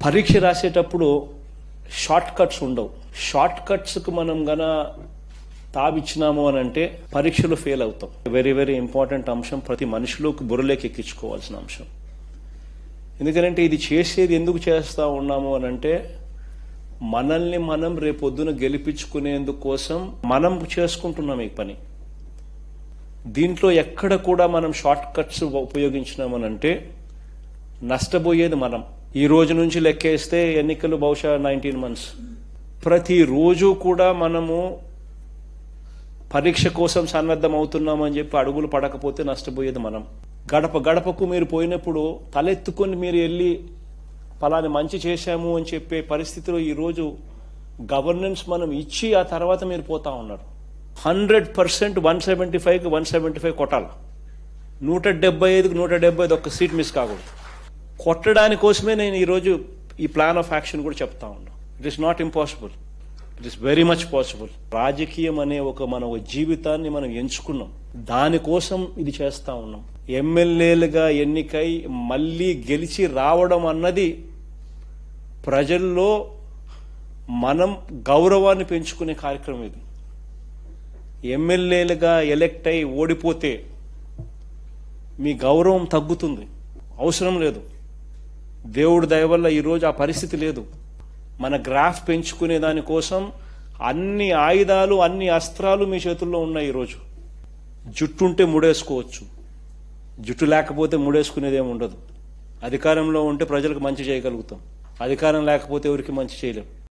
పరీక్ష రాసేటప్పుడు short cuts ఉండవు షార్ట్ కట్స్కి మనం గన తావిచ్చినాము అని అంటే పరీక్షలో ఫెయిల్ అవుతాం వెరీ వెరీ ఇంపార్టెంట్ అంశం ప్రతి మనిషిలోకి బుర్రలోకి ఎక్కించుకోవాల్సిన అంశం ఎందుకంటే ఇది చేసేది ఎందుకు చేస్తా ఉన్నాము అని అంటే మనల్ని మనం రేపొద్దున గెలిపించుకునేందుకు కోసం మనం చేసుకుంటున్నాం ఈ పని దీంట్లో ఎక్కడ కూడా మనం షార్ట్ కట్స్ ఉపయోగించినామనంటే నష్టపోయేది మనం ఈ రోజు నుంచి లెక్కేస్తే ఎన్నికలు బహుశా నైన్టీన్ మంత్స్ ప్రతిరోజు కూడా మనము పరీక్ష కోసం సన్నద్ధం అవుతున్నామని చెప్పి అడుగులు పడకపోతే నష్టపోయేది మనం గడప గడపకు మీరు పోయినప్పుడు తలెత్తుకొని మీరు వెళ్ళి ఫలాని మంచి చేశాము అని చెప్పే పరిస్థితిలో ఈరోజు గవర్నెన్స్ మనం ఇచ్చి ఆ తర్వాత మీరు పోతా ఉన్నారు హండ్రెడ్ పర్సెంట్ వన్ సెవెంటీ ఫైవ్కి వన్ సెవెంటీ ఫైవ్ కొట్టాలి నూట డెబ్బై ఐదుకి నూట డెబ్బై ఐదు ఒక్క సీట్ మిస్ కాకూడదు కొట్టడాని కోసమే నేను ఈరోజు ఈ ప్లాన్ ఆఫ్ యాక్షన్ కూడా చెప్తా ఉన్నా it is not impossible it is very much possible రాజకీయం అనే ఒక మన ఒక జీవితాన్ని మనం ఎంచుకున్నాం దానికోసం ఇది చేస్తా ఉన్నాం ఎమ్మెల్యేలుగా ఎన్నికై మళ్ళీ గెలిచి రావడం అన్నది ప్రజల్లో మనం గౌరవాన్ని పెంచుకునే కార్యక్రమం ఇది ఎమ్మెల్యేలుగా ఎలెక్ట్ అయి ఓడిపోతే మీ గౌరవం తగ్గుతుంది అవసరం లేదు దేవుడి దయ వల్ల ఈరోజు ఆ పరిస్థితి లేదు మన గ్రాఫ్ పెంచుకునే దానికోసం అన్ని ఆయుధాలు అన్ని అస్త్రాలు మీ చేతుల్లో ఉన్నాయి ఈరోజు జుట్టు ఉంటే ముడేసుకోవచ్చు జుట్టు లేకపోతే ముడేసుకునేది ఏమి ఉండదు అధికారంలో ఉంటే ప్రజలకు మంచి చేయగలుగుతాం అధికారం లేకపోతే ఎవరికి మంచి చేయలేం